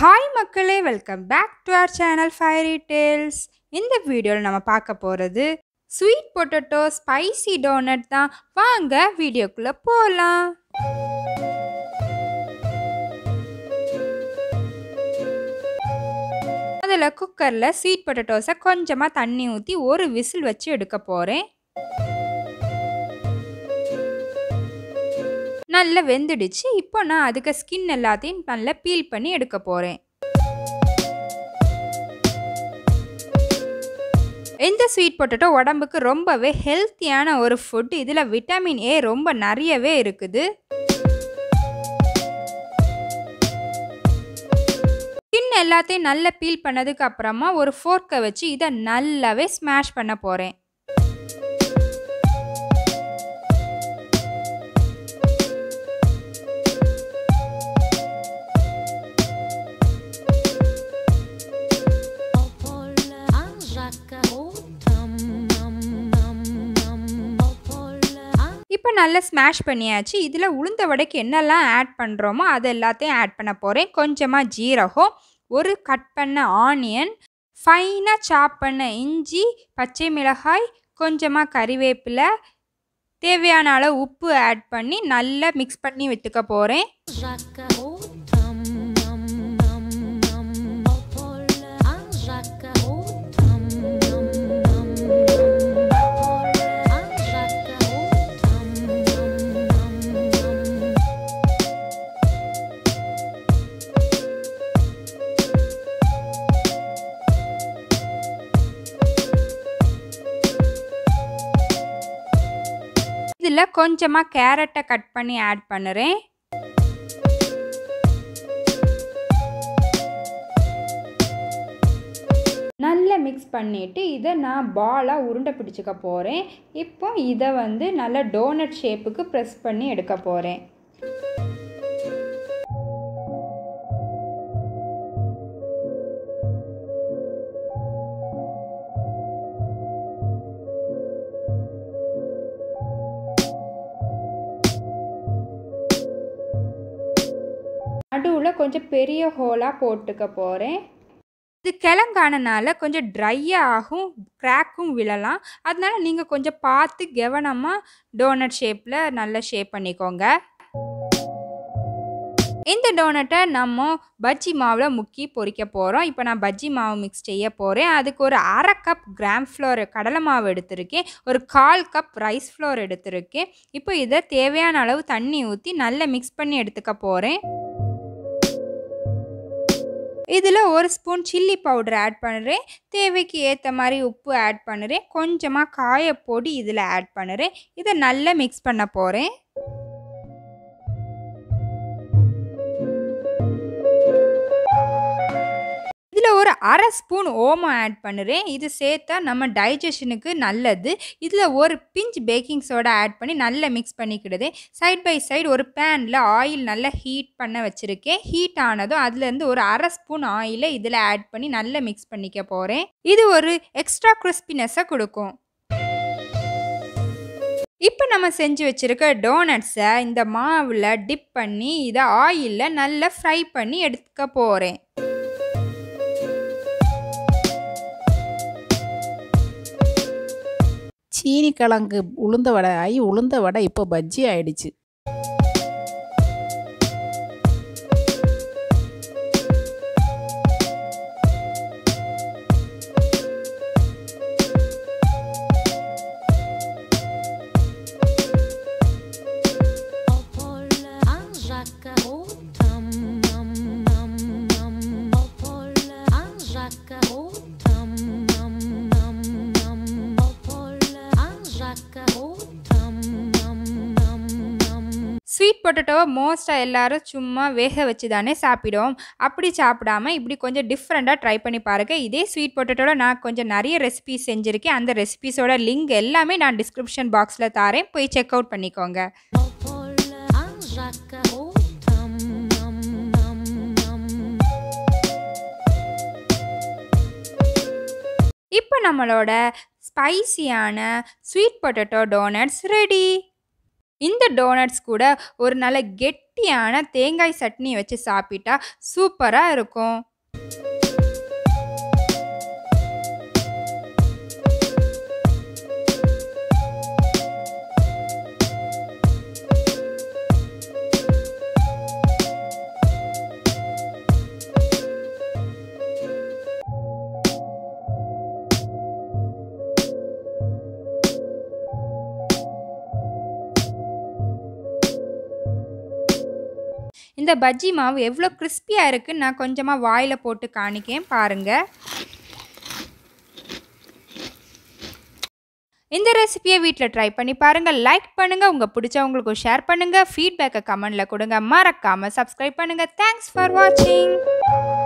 hi மக்களே welcome back to our channel fairy tales இந்த வீடியோவில் நம்ம பார்க்க போகிறது ஸ்வீட் பொட்டேட்டோ ஸ்பைசி டோனட் தான் வாங்க வீடியோக்குள்ளே போகலாம் அதில் குக்கரில் ஸ்வீட் பொட்டேட்டோஸை கொஞ்சமாக தண்ணி ஊற்றி ஒரு விசில் வச்சு எடுக்க போகிறேன் நல்லா வெந்துடுச்சு இப்போ நான் அதுக்கு ஸ்கின் எல்லாத்தையும் நல்லா பீல் பண்ணி எடுக்க போகிறேன் இந்த ஸ்வீட் பொட்டேட்டோ உடம்புக்கு ரொம்பவே ஹெல்த்தியான ஒரு ஃபுட் இதில் விட்டமின் ஏ ரொம்ப நிறையவே இருக்குது ஸ்கின் எல்லாத்தையும் நல்லா பீல் பண்ணதுக்கு அப்புறமா ஒரு ஃபோர்க்கை வச்சு இதை நல்லாவே ஸ்மாஷ் பண்ண போகிறேன் இப்போ நல்லா ஸ்மாஷ் பண்ணியாச்சு இதில் உளுந்த வடைக்கு என்னெல்லாம் ஆட் பண்ணுறோமோ அது எல்லாத்தையும் ஆட் பண்ண போகிறேன் கொஞ்சமாக ஜீரகம் ஒரு கட் பண்ண ஆனியன் ஃபைனாக சாப் பண்ண இஞ்சி பச்சை மிளகாய் கொஞ்சமாக கறிவேப்பிலை தேவையான அளவு உப்பு ஆட் பண்ணி நல்லா மிக்ஸ் பண்ணி விட்டுக்க போகிறேன் இதில் கொஞ்சமாக கேரட்டை கட் பண்ணி ஆட் பண்ணுறேன் நல்லா மிக்ஸ் பண்ணிவிட்டு இதை நான் பாலாக உருண்டை பிடிச்சிக்க போகிறேன் இப்போ இதை வந்து நல்லா டோனட் ஷேப்புக்கு ப்ரெஸ் பண்ணி எடுக்க போகிறேன் நடுவில் கொஞ்சம் பெரிய ஹோலாக போட்டுக்க போகிறேன் இது கிழங்கானனால கொஞ்சம் ட்ரையாக ஆகும் க்ராக்கும் விழலாம் அதனால நீங்கள் கொஞ்சம் பார்த்து கவனமாக டோனட் ஷேப்பில் நல்லா ஷேப் பண்ணிக்கோங்க இந்த டோனட்டை நம்ம பஜ்ஜி மாவில் முக்கி பொரிக்க போகிறோம் இப்போ நான் பஜ்ஜி மாவு மிக்ஸ் செய்ய போகிறேன் அதுக்கு ஒரு அரை கப் கிராம் ஃப்ளோர் கடலை மாவு எடுத்திருக்கேன் ஒரு கால் கப் ரைஸ் ஃப்ளோர் எடுத்திருக்கேன் இப்போ இதை தேவையான அளவு தண்ணி ஊற்றி நல்லா மிக்ஸ் பண்ணி எடுத்துக்க போகிறேன் இதில் ஒரு ஸ்பூன் சில்லி பவுடர் ஆட் பண்ணுறேன் தேவைக்கு ஏற்ற மாதிரி உப்பு ஆட் பண்ணுறேன் கொஞ்சமாக காயப்பொடி இதில் ஆட் பண்ணுறேன் இதை நல்லா மிக்ஸ் பண்ண போகிறேன் இதில் ஒரு அரை ஸ்பூன் ஓமம் ஆட் பண்ணுறேன் இது சேர்த்தா நம்ம டைஜஷனுக்கு நல்லது இதில் ஒரு பிஞ்ச் பேக்கிங் சோடா ஆட் பண்ணி நல்லா மிக்ஸ் பண்ணிக்கிடுது சைட் பை சைடு ஒரு பேனில் ஆயில் நல்லா ஹீட் பண்ண வச்சுருக்கேன் ஹீட் ஆனதும் அதுலேருந்து ஒரு அரை ஸ்பூன் ஆயிலை இதில் ஆட் பண்ணி நல்லா மிக்ஸ் பண்ணிக்க போகிறேன் இது ஒரு எக்ஸ்ட்ரா கிறிஸ்பினஸை கொடுக்கும் இப்போ நம்ம செஞ்சு வச்சுருக்க டோனட்ஸை இந்த மாவில் டிப் பண்ணி இதை ஆயிலில் நல்லா ஃப்ரை பண்ணி எடுத்துக்க போகிறேன் சீனி கிழங்கு உளுந்த வடை ஆகி உளுந்த வடை இப்போ பஜ்ஜி ஆயிடுச்சு ஸ்வீட் பொட்டேட்டோவை மோஸ்ட்டாக எல்லாரும் சும்மா வேக வச்சு தானே சாப்பிடுவோம் அப்படி சாப்பிடாம இப்படி கொஞ்சம் டிஃப்ரெண்ட்டாக ட்ரை பண்ணி பாருங்கள் இதே ஸ்வீட் பொட்டேட்டோவில் நான் கொஞ்சம் நிறைய ரெசிபிஸ் செஞ்சுருக்கேன் அந்த ரெசிபிஸோட லிங்க் எல்லாமே நான் டிஸ்கிரிப்ஷன் பாக்ஸில் தாரேன் போய் செக் அவுட் பண்ணிக்கோங்க இப்போ நம்மளோட ஸ்பைசியான ஸ்வீட் பொட்டேட்டோ டோனட்ஸ் ரெடி இந்த டோனட்ஸ் கூட ஒரு நல்ல கெட்டி கெட்டியான தேங்காய் சட்னி வச்சு சாப்பிட்டா சூப்பராக இருக்கும் இந்த பஜ்ஜி மாவு எவ்வளோ கிறிஸ்பியாக இருக்குன்னு நான் கொஞ்சமாக வாயில் போட்டு காணிக்கேன் பாருங்கள் இந்த ரெசிபியை வீட்டில் ட்ரை பண்ணி பாருங்கள் லைக் பண்ணுங்கள் உங்கள் பிடிச்சவங்களுக்கும் ஷேர் பண்ணுங்கள் ஃபீட்பேக்கை கமெண்டில் கொடுங்க மறக்காமல் சப்ஸ்கிரைப் பண்ணுங்கள் தேங்க்ஸ் ஃபார் வாட்சிங்